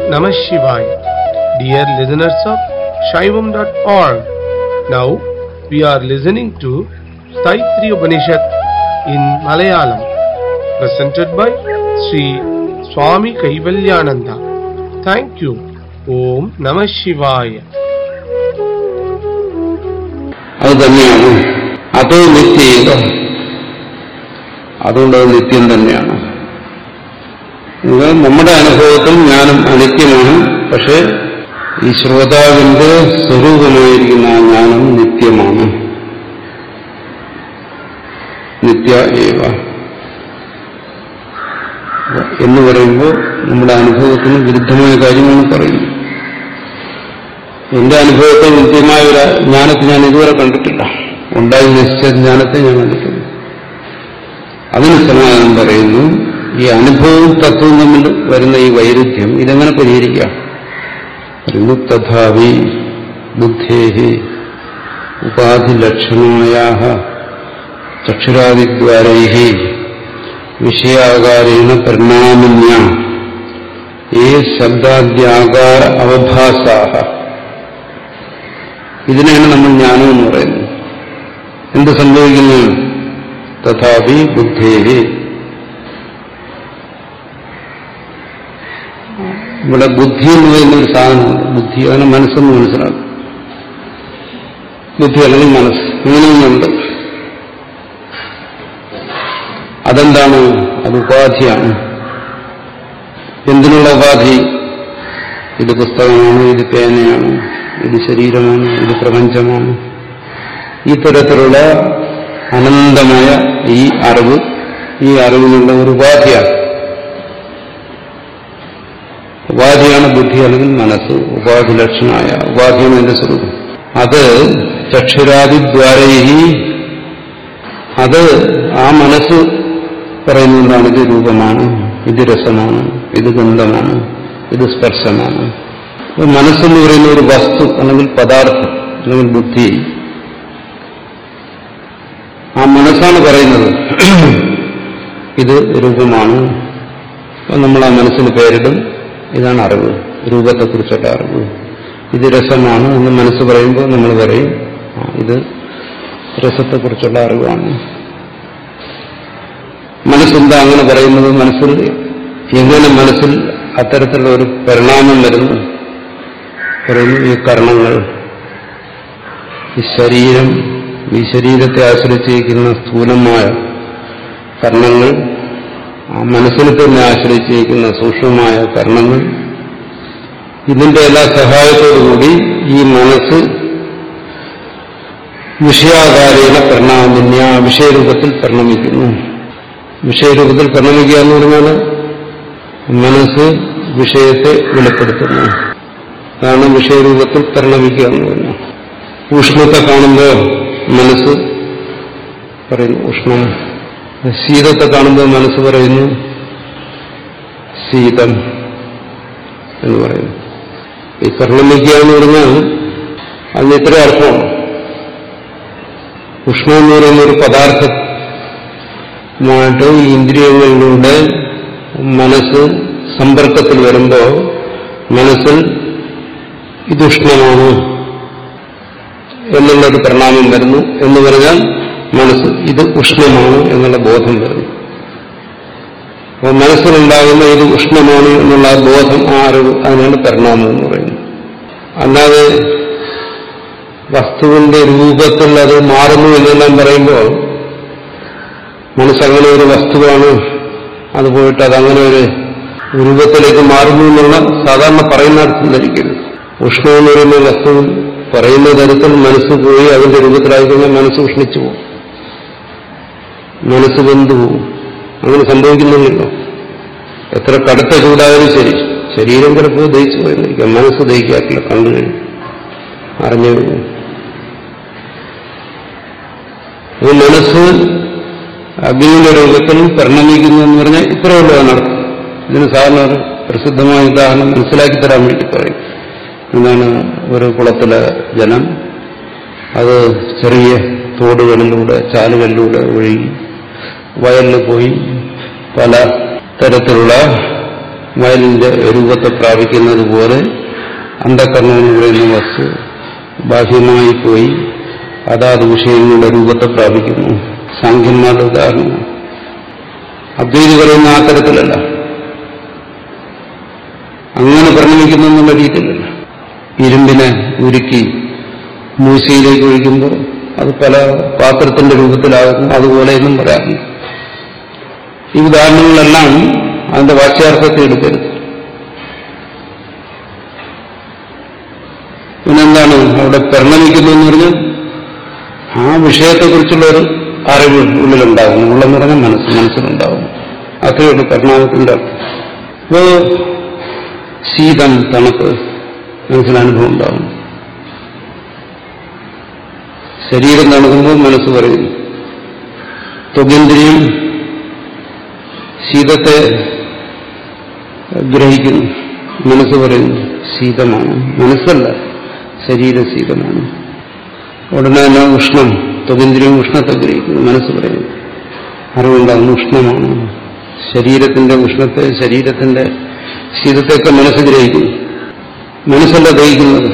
Namah Shivaya. Dear listeners of Shaivam.org, now we are listening to Taittiriya Upanishad in Malayalam, presented by Sri Swami Kaivalyananda. Thank you. Om Namah Shivaya. അത് തന്നെയാണ് അത് നിത്യേക അതുകൊണ്ട് അത് നിത്യം തന്നെയാണ് ഇത് നമ്മുടെ അനുഭവത്തിൽ ജ്ഞാനം അനിത്യമാണ് പക്ഷെ ഈ ശ്രോതാവിന്റെ സ്വരൂപമായിരിക്കുന്ന ആ ജ്ഞാനം നിത്യമാണ് നിത്യ ഏവ എന്ന് പറയുമ്പോൾ നമ്മുടെ അനുഭവത്തിന് വിരുദ്ധമായ കാര്യമാണ് പറയുന്നത് എന്റെ അനുഭവത്തിൽ നിത്യമായ ഒരു ജ്ഞാനത്തെ ഞാൻ ഇതുവരെ കണ്ടിട്ടില്ല ഉണ്ടായി നശിച്ച ജ്ഞാനത്തെ ഞാൻ കണ്ടിട്ടില്ല അതിന് സമാധാനം പറയുന്നു ഈ അനുഭവവും തത്വവും തമ്മിൽ വരുന്ന ഈ വൈരുദ്ധ്യം ഇതെങ്ങനെ പരിഹരിക്കാം പറയുന്നു തഥാവി ബുദ്ധേഹി ഉപാധിലക്ഷണമായ ചക്ഷുരാദിദ്വാരൈ വിഷയാകാരേണ പരിണാമിന്യ ഏ ശബ്ദാദ്യാകാര അവഭാസാഹ ഇതിനെയാണ് നമ്മൾ ജ്ഞാനം എന്ന് പറയുന്നത് എന്ത് സംഭവിക്കുന്നു തഥാപി ബുദ്ധേഹി ഇവിടെ ബുദ്ധി എന്ന് പറയുന്ന ഒരു സാധനമുണ്ട് ബുദ്ധി അതിനെ മനസ്സെന്ന് മനസ്സിലാക്കും ബുദ്ധി അല്ലെങ്കിൽ മനസ്സ് ഇങ്ങനെയൊന്നുണ്ട് അതെന്താണ് അത് ഉപാധിയാണ് എന്തിനുള്ള ഉപാധി ഇത് പുസ്തകമാണ് ഇത് പേനയാണ് ഇത് ശരീരമാണ് ഇത് പ്രപഞ്ചമാണ് ഈ തരത്തിലുള്ള അനന്തമായ ഈ അറിവ് ഈ അറിവിനുള്ള ഒരു ഉപാധിയാണ് ഉപാധിയാണ് ബുദ്ധി അല്ലെങ്കിൽ മനസ്സ് ഉപാധി ലക്ഷണമായ ഉപാധിയാണ് എന്റെ സ്വരൂപം അത് ചക്ഷുരാദിദ്വാരൈഹി അത് ആ മനസ്സ് പറയുന്നതാണ് ഇത് രൂപമാണ് ഇത് രസമാണ് ഇത് ഗന്ധമാണ് ഇത് സ്പർശമാണ് മനസ്സെന്ന് പറയുന്ന ഒരു വസ്തു അല്ലെങ്കിൽ പദാർത്ഥം അല്ലെങ്കിൽ ബുദ്ധി ആ മനസ്സാണ് പറയുന്നത് ഇത് രൂപമാണ് നമ്മൾ ആ മനസ്സിന് പേരിടും ഇതാണ് അറിവ് രൂപത്തെക്കുറിച്ചുള്ള അറിവ് ഇത് രസമാണ് എന്ന് മനസ്സ് പറയുമ്പോൾ നമ്മൾ പറയും ഇത് രസത്തെക്കുറിച്ചുള്ള അറിവാണ് മനസ്സെന്താ അങ്ങനെ പറയുന്നത് മനസ്സിൽ എങ്ങനെ മനസ്സിൽ അത്തരത്തിലുള്ള ഒരു പരിണാമം വരുന്നു പറയുന്നു ഈ കർണങ്ങൾ ഈ ശരീരം ഈ ശരീരത്തെ ആശ്രയിച്ചിരിക്കുന്ന സ്ഥൂലമായ കർണങ്ങൾ ആ മനസ്സിനെ തന്നെ ആശ്രയിച്ചിരിക്കുന്ന സൂക്ഷ്മമായ കർണങ്ങൾ ഇതിന്റെ എല്ലാ സഹായത്തോടുകൂടി ഈ മനസ്സ് വിഷയാകാരേണ പരിണാമിന്യ വിഷയരൂപത്തിൽ പരിണമിക്കുന്നു വിഷയരൂപത്തിൽ പരിണമിക്കുക എന്ന് പറഞ്ഞാൽ മനസ്സ് വിഷയത്തെ വെളിപ്പെടുത്തുന്നു അതാണ് വിഷയരൂപത്തിൽ പരിണമിക്കുക എന്ന് പറഞ്ഞു ഉഷ്ണത്തെ കാണുമ്പോൾ മനസ്സ് പറയുന്നു ഉഷ്ണം ശീതത്തെ കാണുമ്പോൾ മനസ്സ് പറയുന്നു ശീതം എന്ന് പറയുന്നു ഈ പരിണമിക്കുക എന്ന് പറഞ്ഞാൽ അതിന് ഇത്ര അർത്ഥമാണ് ഉഷ്ണം എന്ന് പറയുന്ന ഒരു പദാർത്ഥമായിട്ട് ഈ ഇന്ദ്രിയങ്ങളിലൂടെ മനസ്സ് സമ്പർക്കത്തിൽ വരുമ്പോൾ മനസ്സിൽ ഇത് ഉഷ്ണമാണ് എന്നുള്ളൊരു പരിണാമം വരുന്നു എന്ന് പറഞ്ഞാൽ മനസ്സ് ഇത് ഉഷ്ണമാണ് എന്നുള്ള ബോധം വരുന്നു അപ്പോൾ മനസ്സിലുണ്ടാകുന്ന ഇത് ഉഷ്ണമാണ് എന്നുള്ള ആ ബോധം ആ അറിവ് അതിനാണ് പരിണാമം എന്ന് പറയുന്നത് അല്ലാതെ വസ്തുവിന്റെ രൂപത്തിൽ അത് മാറുന്നു എന്നെല്ലാം പറയുമ്പോൾ മനസ്സങ്ങനെ ഒരു വസ്തുവാണ് അത് പോയിട്ട് അതങ്ങനെ ഒരു രൂപത്തിലേക്ക് മാറുന്നു എന്നുള്ള സാധാരണ പറയുന്ന അർത്ഥം ധരിക്കരുത് ഉഷ്ണം എന്ന് പറയുന്ന വസ്തു പറയുന്ന തരത്തിൽ മനസ്സ് പോയി അതിന്റെ രൂപത്തിലായിക്കഴിഞ്ഞാൽ മനസ്സ് ഉഷ്ണിച്ചു പോകും മനസ്സ് വെന്തു പോകും അങ്ങനെ സംഭവിക്കുന്നില്ലല്ലോ എത്ര കടുത്ത ചൂടായാലും ശരി ശരീരം ചിലപ്പോൾ ദഹിച്ചു പോയെന്നിരിക്കാം മനസ്സ് ദഹിക്കാറില്ല കണ്ടു കഴിഞ്ഞു അറിഞ്ഞു കഴിഞ്ഞു ഈ മനസ്സ് അഗ്നിയുടെ രൂപത്തിൽ പരിണമിക്കുന്നു എന്ന് പറഞ്ഞാൽ ഇത്രയുള്ള നടക്കും ഇതിന് സാധാരണ ഒരു പ്രസിദ്ധമായ ഉദാഹരണം മനസ്സിലാക്കി തരാൻ വേണ്ടി പറയും എന്താണ് ഒരു കുളത്തിലെ ജലം അത് ചെറിയ തോടുകളിലൂടെ ചാലുകളിലൂടെ ഒഴുകി വയലിൽ പോയി പല തരത്തിലുള്ള വയലിന്റെ രൂപത്തെ പ്രാപിക്കുന്നത് പോലെ അന്ധകരണം എന്ന് പറയുന്ന വസ്തു ബാഹ്യമായി പോയി അതാത് വിഷയങ്ങളുടെ രൂപത്തെ പ്രാപിക്കുന്നു സാഖ്യന്മാരുടെ ഉദാഹരണം അദ്വൈതി പറയുന്ന ആ തരത്തിലല്ല അങ്ങനെ പരിണമിക്കുന്നു എന്നുള്ള രീതിയിലല്ല ഇരുമ്പിനെ ഉരുക്കി മൂശയിലേക്ക് ഒഴിക്കുമ്പോൾ അത് പല പാത്രത്തിന്റെ രൂപത്തിലാകുന്നു അതുപോലെ എന്നും പറയാറുണ്ട് ഈ ഉദാഹരണങ്ങളെല്ലാം അതിന്റെ വാച്യാർത്ഥത്തെ എടുക്കരുത് പിന്നെന്താണ് അവിടെ പരിണമിക്കുന്നു എന്ന് പറഞ്ഞാൽ ആ വിഷയത്തെക്കുറിച്ചുള്ള ഒരു അറിവ് ഉള്ളിലുണ്ടാകുന്നു ഉള്ളെന്ന് പറഞ്ഞാൽ മനസ്സ് മനസ്സിലുണ്ടാകുന്നു അത്രയേ ഉള്ളൂ പരിണാമത്തിന്റെ അർത്ഥം അപ്പോ ശീതം തണുപ്പ് മനസ്സിലനുഭവം ഉണ്ടാകും ശരീരം തണുക്കുമ്പോൾ മനസ്സ് പറയുന്നു ത്വകേന്ദ്രിയം ശീതത്തെ ഗ്രഹിക്കുന്നു മനസ്സ് പറയുന്നു ശീതമാണ് മനസ്സല്ല ശരീരം ശീതമാണ് ഉടനെ തന്നെ ഉഷ്ണം ത്വകേന്ദ്രിയം ഉഷ്ണത്തെ ഗ്രഹിക്കുന്നു മനസ്സ് പറയുന്നു അറിവുണ്ടാകുന്നു ഉഷ്ണമാണ് ശരീരത്തിന്റെ ഉഷ്ണത്തെ ശരീരത്തിന്റെ ശീതത്തെയൊക്കെ മനസ്സ് ഗ്രഹിക്കുന്നു മനസ്സല്ല ദഹിക്കുന്നത്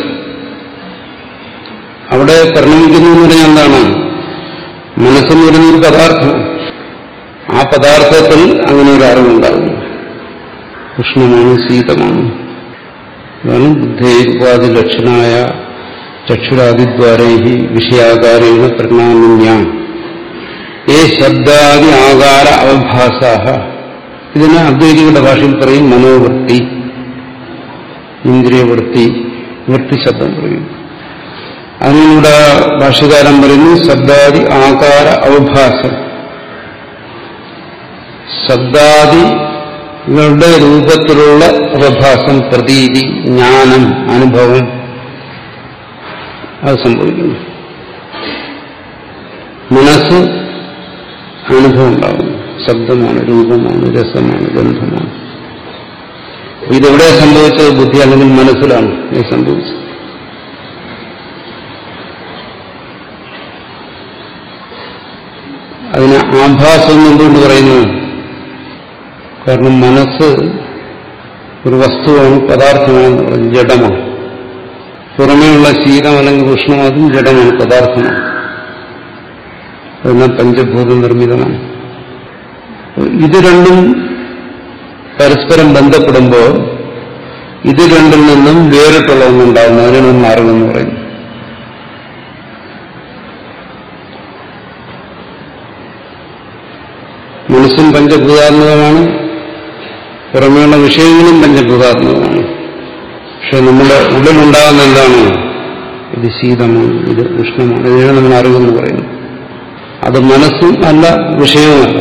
അവിടെ പരിണമിക്കുന്നു എന്ന് പറഞ്ഞാൽ എന്താണ് മനസ്സെന്ന് പറയുന്നൊരു പദാർത്ഥം ആ പദാർത്ഥത്തിൽ അങ്ങനെ ഒരു അറിവുണ്ടാകുന്നു ഉഷ്ണമാണ് ശീതമാണ് അതാണ് ബുദ്ധേരുപാധി ലക്ഷണായ ചക്ഷുരാദിദ്വാരൈ വിഷയാകാരേണ പരിണാമിന്യ ഏ ശബ്ദാദി ആകാര അവഭാസാഹ ഇതിനെ അദ്വൈതികളുടെ ഭാഷയിൽ പറയും മനോവൃത്തി ഇന്ദ്രിയവൃത്തി വൃത്തി ശബ്ദം പറയും അതിനൂടെ ഭാഷകാരൻ പറയുന്നു ശബ്ദാദി ആകാര അവഭാസം ശബ്ദാദികളുടെ രൂപത്തിലുള്ള അവഭാസം പ്രതീതി ജ്ഞാനം അനുഭവം അത് സംഭവിക്കുന്നു മനസ്സ് അനുഭവം ഉണ്ടാകുന്നു ശബ്ദമാണ് രൂപമാണ് രസമാണ് ഗന്ധമാണ് ഇതെവിടെ സംഭവിച്ചത് ബുദ്ധി അല്ലെങ്കിൽ മനസ്സിലാണ് ഇത് സംഭവിച്ചത് അതിന് ആഭാസം എന്തുകൊണ്ട് പറയുന്നു കാരണം മനസ്സ് ഒരു വസ്തുവാണ് പദാർത്ഥമാണ് പറയുന്നത് ജഡമാണ് പുറമേയുള്ള ശീതം അല്ലെങ്കിൽ ഉഷ്ണം അതും ജഡമാണ് പദാർത്ഥമാണ് അതെല്ലാം പഞ്ചഭൂത നിർമ്മിതമാണ് ഇത് രണ്ടും പരസ്പരം ബന്ധപ്പെടുമ്പോൾ ഇത് രണ്ടിൽ നിന്നും വേറിട്ടുള്ള ഒന്നുണ്ടാകുന്നു അതിനാണ് നമ്മൾ അറിവെന്ന് പറയുന്നു മനസ്സും പഞ്ചഭൂതാത്മകമാണ് പുറമേയുള്ള വിഷയങ്ങളും പഞ്ചഭൂതാത്മകമാണ് പക്ഷെ നമ്മുടെ ഉള്ളിലുണ്ടാകുന്ന എന്താണ് ഇത് ശീതമാണ് ഇത് ഉഷ്ണമാണ് ഇതിനാണ് നമ്മൾ അറിവെന്ന് പറയുന്നത് അത് മനസ്സും അല്ല വിഷയവുമല്ല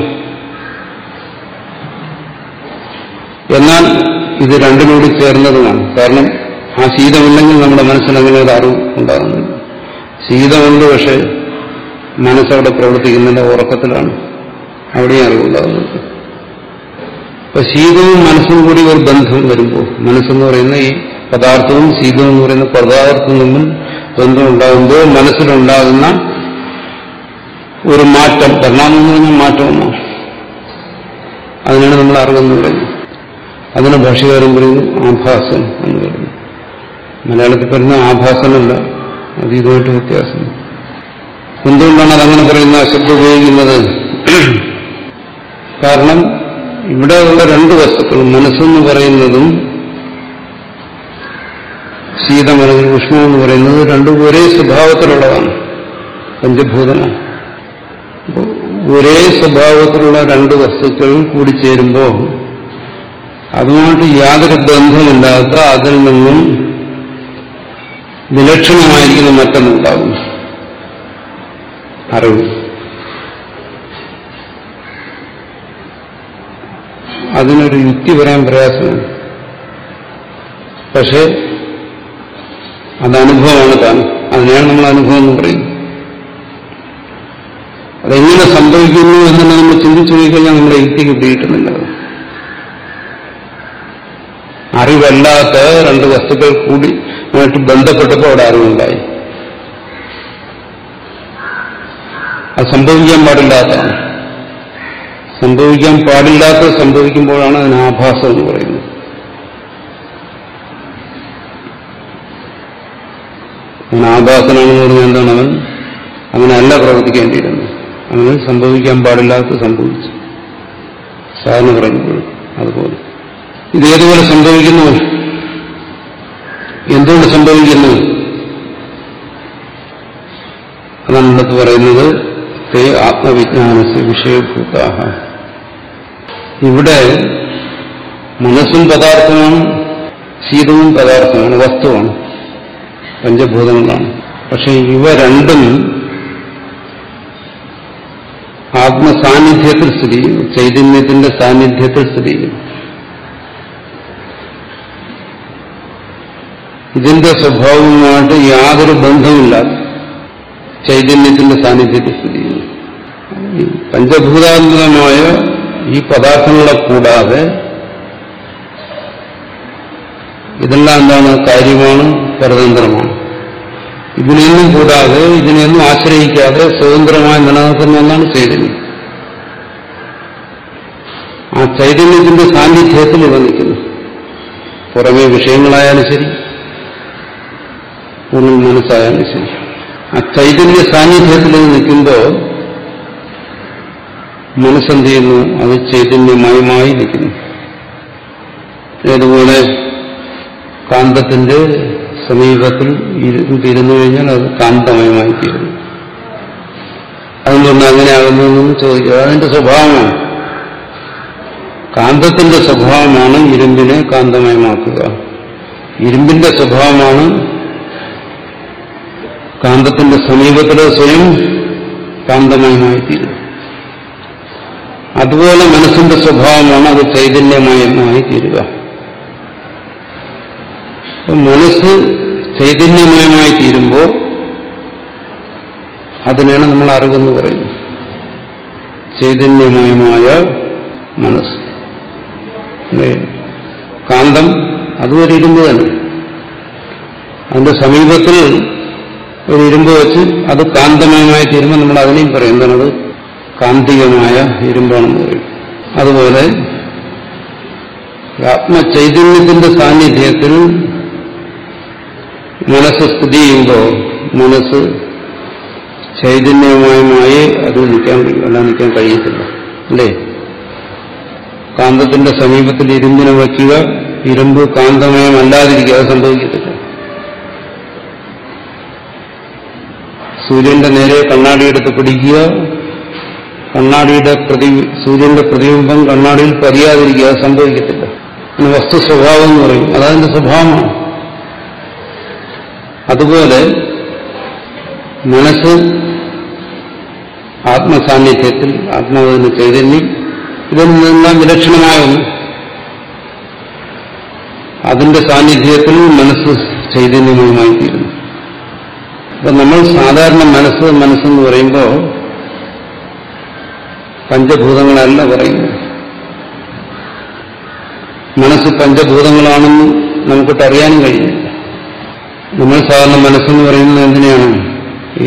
എന്നാൽ ഇത് രണ്ടിനോട് ചേർന്നതുമാണ് കാരണം ആ ശീതമില്ലെങ്കിൽ നമ്മുടെ മനസ്സിൽ അങ്ങനെ ഒരു അറിവ് ഉണ്ടാകുന്നില്ല ശീതമുണ്ട് പക്ഷെ മനസ്സവിടെ പ്രവർത്തിക്കുന്നില്ല ഉറക്കത്തിലാണ് അവിടെയും അറിവുണ്ടാകുന്നത് അപ്പൊ ശീതവും മനസ്സും കൂടി ഒരു ബന്ധം വരുമ്പോൾ മനസ്സെന്ന് പറയുന്ന ഈ പദാർത്ഥവും ശീതവും എന്ന് പറയുന്ന പദാർത്ഥവും തമ്മിൽ ബന്ധം ഉണ്ടാകുമ്പോൾ മനസ്സിലുണ്ടാകുന്ന ഒരു മാറ്റം പരിണാമം എന്ന് പറഞ്ഞാൽ മാറ്റമെന്നാണ് അതിനാണ് നമ്മൾ അറിവെന്ന് പറയുന്നത് അതിന് ഭാഷകാരൻ പറയുന്നു ആഭാസം എന്ന് പറയുന്നു മലയാളത്തിൽ പറയുന്ന ആഭാസമല്ല അത് ഇതുമായിട്ട് വ്യത്യാസം എന്തുകൊണ്ടാണ് അതങ്ങനെ പറയുന്ന ശബ്ദം ഉപയോഗിക്കുന്നത് കാരണം ഇവിടെയുള്ള രണ്ട് വസ്തുക്കളും മനസ്സെന്ന് പറയുന്നതും ശീതം അല്ലെങ്കിൽ ഉഷ്ണം എന്ന് പറയുന്നത് രണ്ടും ഒരേ സ്വഭാവത്തിലുള്ളതാണ് പഞ്ചഭൂതമാണ് ഒരേ സ്വഭാവത്തിലുള്ള രണ്ട് വസ്തുക്കൾ കൂടിച്ചേരുമ്പോൾ അതുമായിട്ട് യാതൊരു ബന്ധമില്ലാത്ത അതിൽ നിന്നും വിലക്ഷണമായിരിക്കുന്ന മറ്റൊന്നുണ്ടാകും അറിവ് അതിനൊരു യുക്തി പറയാൻ പ്രയാസമാണ് പക്ഷേ അത് അനുഭവമാണ് താൻ അതിനെയാണ് നമ്മൾ അനുഭവം എന്ന് പറയുന്നത് അതെങ്ങനെ സംഭവിക്കുന്നു എന്നുള്ളത് നമ്മൾ ചിന്തിച്ചു നോക്കിക്കഴിഞ്ഞാൽ നമ്മുടെ യുക്തിക്ക് പിടിയിട്ടുന്നില്ല അറിവല്ലാത്ത രണ്ട് വസ്തുക്കൾ കൂടി ആയിട്ട് ബന്ധപ്പെട്ടപ്പോൾ അവിടെ അറിവുണ്ടായി അത് സംഭവിക്കാൻ പാടില്ലാത്തതാണ് സംഭവിക്കാൻ പാടില്ലാത്തത് സംഭവിക്കുമ്പോഴാണ് അതിന് ആഭാസം എന്ന് പറയുന്നത് അവൻ ആഭാസനാണെന്ന് പറഞ്ഞാൽ എന്താണ് അവൻ അങ്ങനെയല്ല പ്രവർത്തിക്കേണ്ടിയിരുന്നത് അങ്ങനെ സംഭവിക്കാൻ പാടില്ലാത്ത സംഭവിച്ചു സാധാരണ പറയുമ്പോൾ അതുപോലെ ഇത് ഏതുപോലെ സംഭവിക്കുന്നു എന്തുകൊണ്ട് സംഭവിക്കുന്നു അതാണ് അടുത്ത് പറയുന്നത് തേ ആത്മവിജ്ഞാനസ് വിഷയഭൂതാഹ ഇവിടെ മനസ്സും പദാർത്ഥമാണ് ശീതവും പദാർത്ഥമാണ് വസ്തുവാണ് പഞ്ചഭൂതങ്ങളാണ് പക്ഷെ ഇവ രണ്ടും ആത്മസാന്നിധ്യത്തിൽ സ്ഥിതി ചെയ്യുന്നു ചൈതന്യത്തിന്റെ സാന്നിധ്യത്തിൽ സ്ഥിതി ചെയ്യുന്നു ഇതിന്റെ സ്വഭാവവുമായിട്ട് യാതൊരു ബന്ധവുമില്ലാത്ത ചൈതന്യത്തിന്റെ സാന്നിധ്യത്തിൽ സ്ഥിതി ചെയ്യുന്നു ഈ പഞ്ചഭൂതാത്മകമായ ഈ പദാർത്ഥങ്ങളെ കൂടാതെ ഇതെല്ലാം എന്താണ് കാര്യമാണ് പരതന്ത്രമാണ് ഇതിനെയൊന്നും കൂടാതെ ഇതിനെയൊന്നും ആശ്രയിക്കാതെ സ്വതന്ത്രമായി നിലനിൽക്കുന്ന ഒന്നാണ് ചൈതന്യം ആ ചൈതന്യത്തിന്റെ സാന്നിധ്യത്തിൽ ഇവ നിൽക്കുന്നു പുറമേ വിഷയങ്ങളായാലും ശരി ഉള്ളിൽ മനസ്സായാലും ശരി ആ ചൈതന്യ സാന്നിധ്യത്തിൽ ഇത് നിൽക്കുമ്പോൾ മനസ്സെന്ത് ചെയ്യുന്നു അത് ചൈതന്യമയമായി നിൽക്കുന്നു ഏതുപോലെ കാന്തത്തിന്റെ സമീപത്തിൽ ഇരുന്നു കഴിഞ്ഞാൽ അത് കാന്തമയമായി തീരുന്നു അതുകൊണ്ട് അങ്ങനെ ആകുന്നതെന്നും ചോദിക്കുക അതിന്റെ സ്വഭാവമാണ് കാന്തത്തിന്റെ സ്വഭാവമാണ് ഇരുമ്പിനെ കാന്തമയമാക്കുക ഇരുമ്പിന്റെ സ്വഭാവമാണ് കാന്തത്തിന്റെ സമീപത്തിലെ സ്വയം കാന്തമയമായി തീരുന്നു അതുപോലെ മനസ്സിന്റെ സ്വഭാവമാണ് അത് ചൈതന്യമയമായി തീരുക മനസ്സ് ചൈതന്യമയമായി തീരുമ്പോൾ അതിനാണ് നമ്മൾ അറിവെന്ന് പറയുന്നത് ചൈതന്യമയമായ മനസ്സ് അല്ലേ? കാന്തം അതും ഒരു ഇരുമ്പ് തന്നെ അതിന്റെ സമീപത്തിൽ ഒരു ഇരുമ്പ് വെച്ച് അത് കാന്തമയമായി തീരുമ്പോൾ നമ്മൾ അതിനെയും പറയും എന്താണ് കാന്തികമായ ഇരുമ്പാണെന്ന് പറയും അതുപോലെ ആത്മചൈതന്യത്തിന്റെ സാന്നിധ്യത്തിൽ മനസ്സ് സ്ഥിതി ചെയ്യുമ്പോൾ മനസ്സ് ചൈതന്യമയമായി അത് നിൽക്കാൻ കഴിയും അല്ല നിൽക്കാൻ കഴിയത്തില്ല അല്ലേ കാന്തത്തിന്റെ സമീപത്തിൽ ഇരുമ്പിനെ വയ്ക്കുക ഇരുമ്പ് കാന്തമയമല്ലാതിരിക്കുക അത് സംഭവിക്കത്തില്ല സൂര്യന്റെ നേരെ കണ്ണാടിയെടുത്ത് പിടിക്കുക കണ്ണാടിയുടെ പ്രതി സൂര്യന്റെ പ്രതിബിംബം കണ്ണാടിയിൽ പതിയാതിരിക്കുക അത് സംഭവിക്കത്തില്ല പിന്നെ വസ്തു സ്വഭാവം എന്ന് പറയും അതതിന്റെ സ്വഭാവമാണ് അതുപോലെ മനസ്സ് ആത്മസാന്നിധ്യത്തിൽ ആത്മാവിന്റെ ചൈതന്യം ഇതിൽ നിന്നെല്ലാം വിലക്ഷണമായ ഒന്ന് അതിന്റെ സാന്നിധ്യത്തിൽ മനസ്സ് ചൈതന്യമയമായി തീരുന്നു അപ്പൊ നമ്മൾ സാധാരണ മനസ്സ് മനസ്സെന്ന് പറയുമ്പോൾ പഞ്ചഭൂതങ്ങളല്ല പറയുന്നത് മനസ്സ് പഞ്ചഭൂതങ്ങളാണെന്ന് നമുക്കിട്ട് അറിയാനും കഴിയുന്നില്ല നമ്മൾ സാധാരണ മനസ്സെന്ന് പറയുന്നത് എന്തിനാണ് ഈ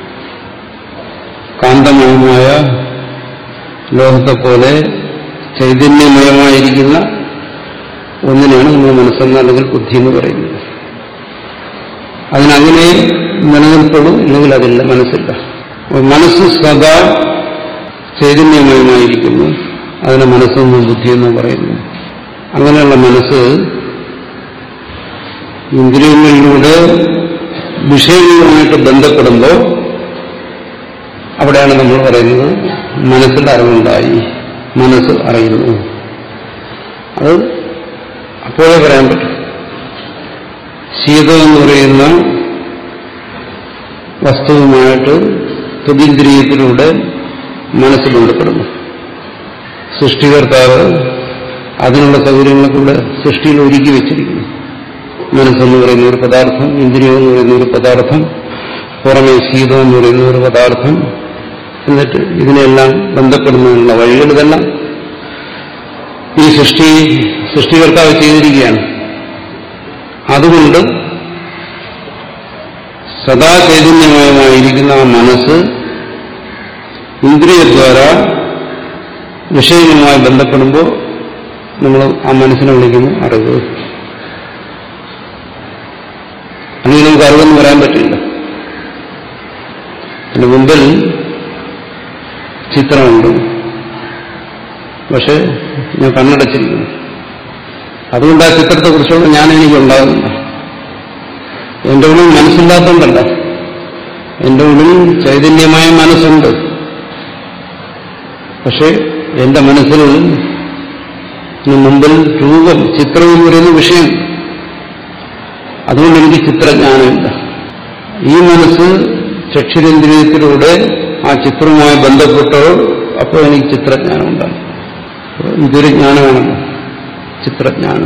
കാന്തമയമായ ലോകത്തെ പോലെ ചൈതന്യമയമായിരിക്കുന്ന ഒന്നിനെയാണ് നമ്മൾ മനസ്സെന്ന് അല്ലെങ്കിൽ ബുദ്ധി എന്ന് പറയുന്നത് അതിനങ്ങനെ നിലനിൽപ്പുള്ളൂ ഇല്ലെങ്കിൽ അതില്ല മനസ്സില്ല അപ്പോൾ മനസ്സ് സദാ ചൈതന്യമയമായിരിക്കുന്നു അതിനെ മനസ്സെന്നും ബുദ്ധിയെന്നും പറയുന്നു അങ്ങനെയുള്ള മനസ്സ് ഇന്ദ്രിയങ്ങളിലൂടെ വിഷയങ്ങളുമായിട്ട് ബന്ധപ്പെടുമ്പോൾ അവിടെയാണ് നമ്മൾ പറയുന്നത് മനസ്സിൽ അറിവുണ്ടായി മനസ്സ് അറിയുന്നു അത് അപ്പോഴേ പറയാൻ പറ്റും ശീതം എന്ന് പറയുന്ന വസ്തുവുമായിട്ട് തുതിന്ദ്രിയത്തിലൂടെ മനസ്സ് ബന്ധപ്പെടുന്നു സൃഷ്ടികർത്താവ് അതിനുള്ള സൗകര്യങ്ങളൊക്കെ സൃഷ്ടിയിൽ ഒരുക്കി വെച്ചിരിക്കുന്നു മനസ്സെന്ന് പറയുന്ന ഒരു പദാർത്ഥം ഇന്ദ്രിയം എന്ന് പറയുന്ന ഒരു പദാർത്ഥം പുറമേ ശീതം എന്ന് പറയുന്ന ഒരു പദാർത്ഥം എന്നിട്ട് ഇതിനെല്ലാം ബന്ധപ്പെടുന്നതിനുള്ള വഴികൾ ഇതെല്ലാം ഈ സൃഷ്ടി സൃഷ്ടികർത്താവ് ചെയ്തിരിക്കുകയാണ് അതുകൊണ്ട് സദാ ചൈതന്യമയമായിരിക്കുന്ന ആ മനസ്സ് ഇന്ദ്രിയദ്വാര വിഷയങ്ങളുമായി ബന്ധപ്പെടുമ്പോൾ നമ്മൾ ആ മനസ്സിനെ വിളിക്കുന്നു അറിവ് അല്ലെങ്കിൽ നമുക്ക് അറിവെന്ന് പറയാൻ പറ്റില്ല എന്റെ മുമ്പിൽ ചിത്രമുണ്ട് പക്ഷെ ഞാൻ കണ്ണടച്ചിരിക്കുന്നു അതുകൊണ്ട് ആ ചിത്രത്തെക്കുറിച്ചുള്ള ഞാൻ എനിക്കുണ്ടാകുന്നില്ല എന്റെ ഉള്ളിൽ മനസ്സില്ലാത്തതുകൊണ്ടല്ല എന്റെ ഉള്ളിൽ ചൈതന്യമായ മനസ്സുണ്ട് പക്ഷെ എന്റെ മനസ്സിൽ ഇതിനു മുമ്പിൽ രൂപം ചിത്രം എന്ന് പറയുന്ന വിഷയം അതുകൊണ്ട് എനിക്ക് ചിത്രജ്ഞാനമില്ല ഈ മനസ്സ് ചക്ഷുരേന്ദ്രിയത്തിലൂടെ ആ ചിത്രവുമായി ബന്ധപ്പെട്ടോ അപ്പോൾ എനിക്ക് ചിത്രജ്ഞാനം ഉണ്ടാകും ഇതൊരു ജ്ഞാനമാണല്ലോ ചിത്രജ്ഞാനം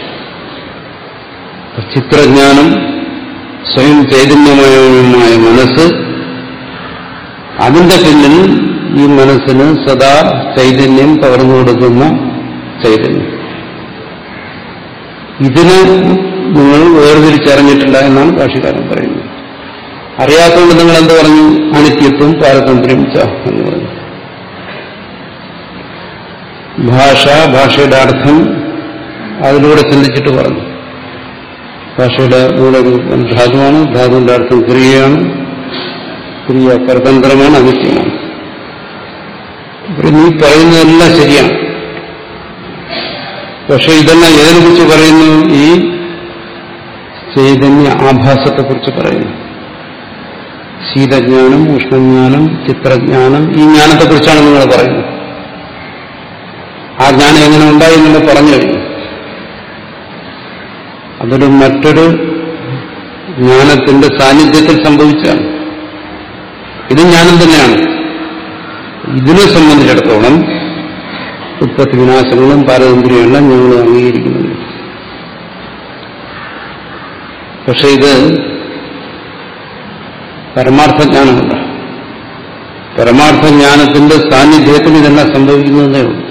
ചിത്രജ്ഞാനം സ്വയം ചൈതന്യമയമായ മനസ്സ് അതിന്റെ പിന്നിൽ ഈ മനസ്സിന് സദാ ചൈതന്യം പകർന്നു കൊടുക്കുന്ന ചൈതന്യം ഇതിന് നിങ്ങൾ വേർതിരിച്ചറിഞ്ഞിട്ടില്ല എന്നാണ് ഭാഷകാരൻ പറയുന്നത് അറിയാത്തതുകൊണ്ട് നിങ്ങൾ എന്ത് പറഞ്ഞു അനിത്യത്വം പാരതന്ത്ര്യം ച എന്ന് പറഞ്ഞു ഭാഷ ഭാഷയുടെ അർത്ഥം അതിലൂടെ ചിന്തിച്ചിട്ട് പറഞ്ഞു ഭാഷയുടെ കൂടെ ഒരു ധാതുവാണ് ധാതുവിന്റെ അർത്ഥം ക്രിയയാണ് ക്രിയ പരതന്ത്രമാണ് അനിത്യമാണ് നീ പറയുന്നതെല്ലാം ശരിയാണ് പക്ഷെ ഇതെല്ലാം ഏതിനെക്കുറിച്ച് പറയുന്നു ഈ ചൈതന്യ ആഭാസത്തെക്കുറിച്ച് പറയുന്നു ശീതജ്ഞാനം ഉഷ്ണജ്ഞാനം ചിത്രജ്ഞാനം ഈ ജ്ഞാനത്തെക്കുറിച്ചാണ് നിങ്ങൾ പറയുന്നത് ആ ജ്ഞാനം എങ്ങനെ ഉണ്ടായി എന്ന് പറഞ്ഞു കഴിഞ്ഞു അതൊരു മറ്റൊരു ജ്ഞാനത്തിന്റെ സാന്നിധ്യത്തിൽ സംഭവിച്ചാണ് ഇത് ജ്ഞാനം തന്നെയാണ് ഇതിനെ സംബന്ധിച്ചിടത്തോളം ഉത്പത്തി വിനാശങ്ങളും പാരതന്ത്ര്യമെല്ലാം ഞങ്ങൾ അംഗീകരിക്കുന്നുണ്ട് പക്ഷെ ഇത് പരമാർത്ഥജ്ഞാനമല്ല പരമാർത്ഥജ്ഞാനത്തിന്റെ സാന്നിധ്യത്തിൽ ഇതെല്ലാം സംഭവിക്കുന്നതേ ഉള്ളൂ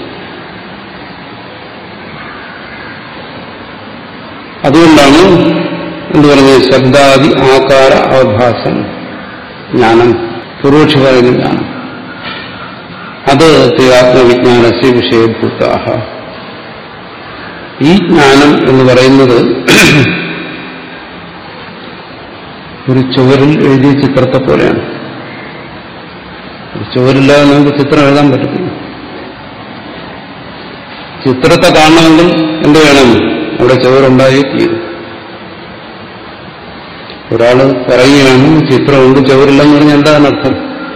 അതുകൊണ്ടാണ് എന്ത് പറഞ്ഞത് ശബ്ദാദി ആകാര അവഭാസം ജ്ഞാനം പൂർവക്ഷി പറയുന്ന ജ്ഞാനം അത് ആത്മവിജ്ഞാനസ്യ വിഷയഭൂതാഹ ഈ ജ്ഞാനം എന്ന് പറയുന്നത് ഒരു ചുവരിൽ എഴുതിയ ചിത്രത്തെ പോലെയാണ് ഒരു ചുവരില്ലാതെ നമുക്ക് ചിത്രം എഴുതാൻ പറ്റത്തില്ല ചിത്രത്തെ കാണണമെങ്കിൽ എന്ത് വേണം അവിടെ ചുവരുണ്ടായി തീരും ഒരാൾ പറയുകയാണ് ചിത്രമുണ്ട് ചുവരില്ലെന്ന് പറഞ്ഞാൽ എന്താണ് അർത്ഥം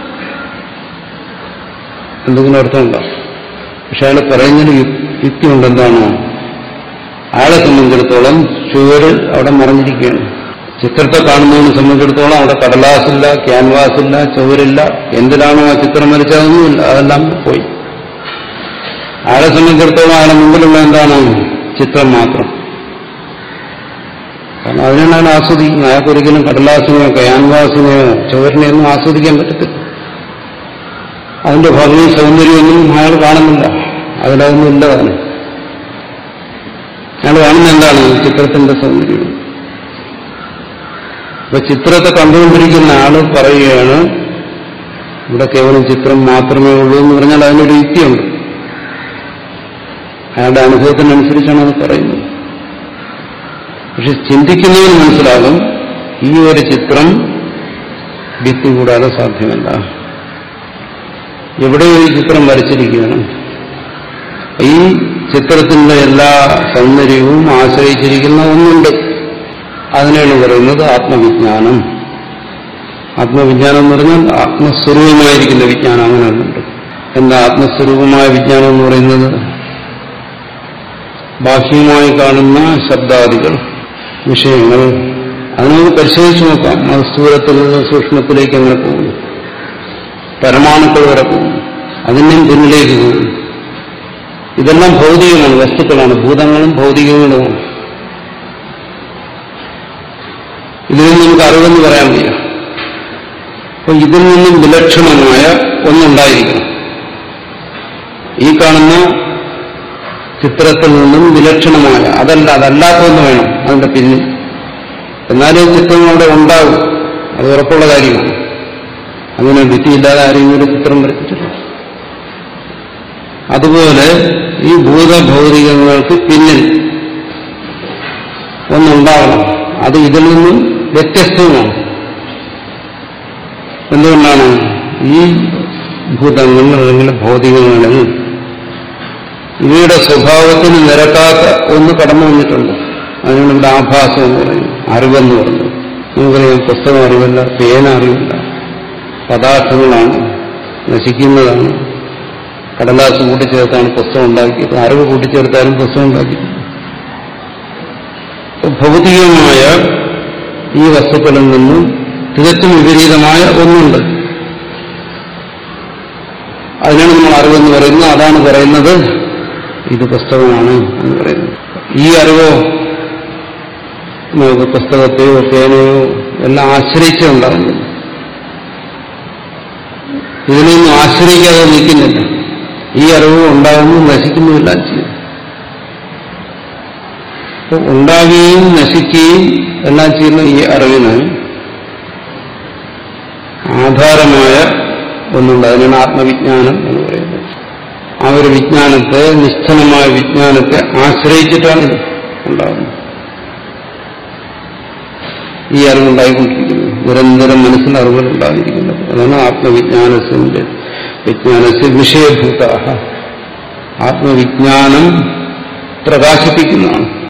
എന്തെങ്കിലും അർത്ഥമുണ്ടോ പക്ഷെ അയാൾ പറയുന്നതിന് യുക്തിയുണ്ട് എന്താണോ അയാളെ സംബന്ധിച്ചിടത്തോളം ചുവര് അവിടെ മറഞ്ഞിരിക്കുകയാണ് ചിത്രത്തെ കാണുന്നതിനെ സംബന്ധിച്ചിടത്തോളം അവിടെ കടലാസില്ല ക്യാൻവാസ് ഇല്ല ചുവരില്ല എന്തിനാണോ ആ ചിത്രം വരച്ചതൊന്നുമില്ല അതെല്ലാം പോയി അയാളെ സംബന്ധിച്ചിടത്തോളം അയാളെ മുമ്പിലുള്ള എന്താണ് ചിത്രം മാത്രം കാരണം അതിനാണ് അയാൾ ആസ്വദിക്കുന്നത് അയാൾക്ക് ഒരിക്കലും കടലാസിനെയോ ക്യാൻവാസിനെയോ ചുവരിനെയോ ഒന്നും ആസ്വദിക്കാൻ പറ്റത്തില്ല അതിന്റെ ഭംഗി സൗന്ദര്യമൊന്നും അയാൾ കാണുന്നില്ല അതിലതൊന്നും ഇല്ല തന്നെ അയാൾ കാണുന്ന എന്താണ് ചിത്രത്തിന്റെ സൗന്ദര്യം അപ്പൊ ചിത്രത്തെ കണ്ടുകൊണ്ടിരിക്കുന്ന ആള് പറയുകയാണ് ഇവിടെ കേവലം ചിത്രം മാത്രമേ ഉള്ളൂ എന്ന് പറഞ്ഞാൽ അതിനൊരു യുക്തിയുണ്ട് അയാളുടെ അനുഭവത്തിനനുസരിച്ചാണ് അത് പറയുന്നത് പക്ഷെ ചിന്തിക്കുന്നതിന് മനസ്സിലാകും ഈ ഒരു ചിത്രം ഭിത്തി കൂടാതെ സാധ്യമല്ല എവിടെ ഈ ചിത്രം വരച്ചിരിക്കുകയാണ് ഈ ചിത്രത്തിന്റെ എല്ലാ സൗന്ദര്യവും ആശ്രയിച്ചിരിക്കുന്ന ഒന്നുണ്ട് അതിനാണ് പറയുന്നത് ആത്മവിജ്ഞാനം ആത്മവിജ്ഞാനം എന്ന് പറഞ്ഞാൽ ആത്മസ്വരൂപമായിരിക്കുന്ന വിജ്ഞാനം അങ്ങനെ ഒന്നുണ്ട് എന്താ ആത്മസ്വരൂപമായ വിജ്ഞാനം എന്ന് പറയുന്നത് ബാഹ്യമായി കാണുന്ന ശബ്ദാദികൾ വിഷയങ്ങൾ അത് നമുക്ക് പരിശോധിച്ച് നോക്കാം അത് സ്ഥൂലത്തിൽ നിന്ന് സൂക്ഷ്മത്തിലേക്ക് അങ്ങനെ പോകുന്നു പരമാണുക്കൾ വരെ പോകുന്നു അതിൻ്റെയും പിന്നിലേക്ക് പോകുന്നു ഇതെല്ലാം ഭൗതികമാണ് വസ്തുക്കളാണ് ഭൂതങ്ങളും ഭൗതികങ്ങളുമാണ് ഇതിൽ നിന്ന് നമുക്ക് അറിവെന്ന് പറയാൻ വയ്യ അപ്പൊ ഇതിൽ നിന്നും വിലക്ഷണമായ ഒന്നുണ്ടായിരിക്കണം ഈ കാണുന്ന ചിത്രത്തിൽ നിന്നും വിലക്ഷണമായ അതല്ല അതല്ലാത്തൊന്ന് വേണം അതിന്റെ പിന്നിൽ എന്നാലേ ചിത്രം അവിടെ ഉണ്ടാകും അത് ഉറപ്പുള്ള കാര്യമാണ് അങ്ങനെ ഭിത്തിയില്ലാതെ ആരെയും ഒരു ചിത്രം വരച്ചിട്ടില്ല അതുപോലെ ഈ ഭൂതഭൗതികങ്ങൾക്ക് പിന്നിൽ ഒന്നുണ്ടാകണം അത് ഇതിൽ നിന്നും വ്യത്യസ്തവുമാണ് എന്തുകൊണ്ടാണ് ഈ ഭൂതങ്ങൾ അല്ലെങ്കിൽ ഭൗതികങ്ങളിൽ ഇവയുടെ സ്വഭാവത്തിന് നിരക്കാത്ത ഒന്ന് കടന്നു വന്നിട്ടുണ്ട് അതിനാണ് ഇവിടെ ആഭാസം എന്ന് പറയുന്നത് അറിവെന്ന് പറയുന്നത് നമുക്കറിയാം പുസ്തകം അറിവല്ല പേന അറിവില്ല പദാർത്ഥങ്ങളാണ് നശിക്കുന്നതാണ് കടലാസ് കൂട്ടിച്ചേർത്താണ് പുസ്തകം ഉണ്ടാക്കിയത് അറിവ് കൂട്ടിച്ചേർത്താലും പുസ്തകം ഉണ്ടാക്കിയിട്ടുണ്ട് അപ്പൊ ഭൗതികമായ ഈ വസ്തുക്കളിൽ നിന്നും തികച്ചും വിപരീതമായ ഒന്നുണ്ട് അതിനാണ് നമ്മൾ അറിവെന്ന് പറയുന്നത് അതാണ് പറയുന്നത് ഇത് പുസ്തകമാണ് എന്ന് പറയുന്നത് ഈ അറിവോ നമുക്ക് പുസ്തകത്തെയോ പേനയോ എല്ലാം ആശ്രയിച്ചേ ഉണ്ടാകുന്നില്ല ഇതിനൊന്നും ആശ്രയിക്കാതെ നിൽക്കുന്നില്ല ഈ അറിവ് ഉണ്ടാകുന്നു നശിക്കുന്നുമില്ല ചെയ്യും അപ്പോൾ ഉണ്ടാകുകയും നശിക്കുകയും എല്ലാം ചെയ്യുന്ന ഈ അറിവിന് ആധാരമായ ഒന്നുണ്ട് അതിനാണ് ആത്മവിജ്ഞാനം എന്ന് പറയുന്നത് ആ ഒരു വിജ്ഞാനത്തെ നിശ്ചലമായ വിജ്ഞാനത്തെ ആശ്രയിച്ചിട്ടാണ് ഇത് ഉണ്ടാകുന്നത് ഈ അറിവുണ്ടായിക്കൊണ്ടിരിക്കുന്നത് നിരന്തരം മനസ്സിൽ അറിവുകൾ ഉണ്ടായിരിക്കുന്നത് അതാണ് ആത്മവിജ്ഞാനത്തിന്റെ വിജ്ഞാനസ് വിഷയഭൂത ആത്മവിജ്ഞാനം പ്രകാശിപ്പിക്കുന്നതാണ്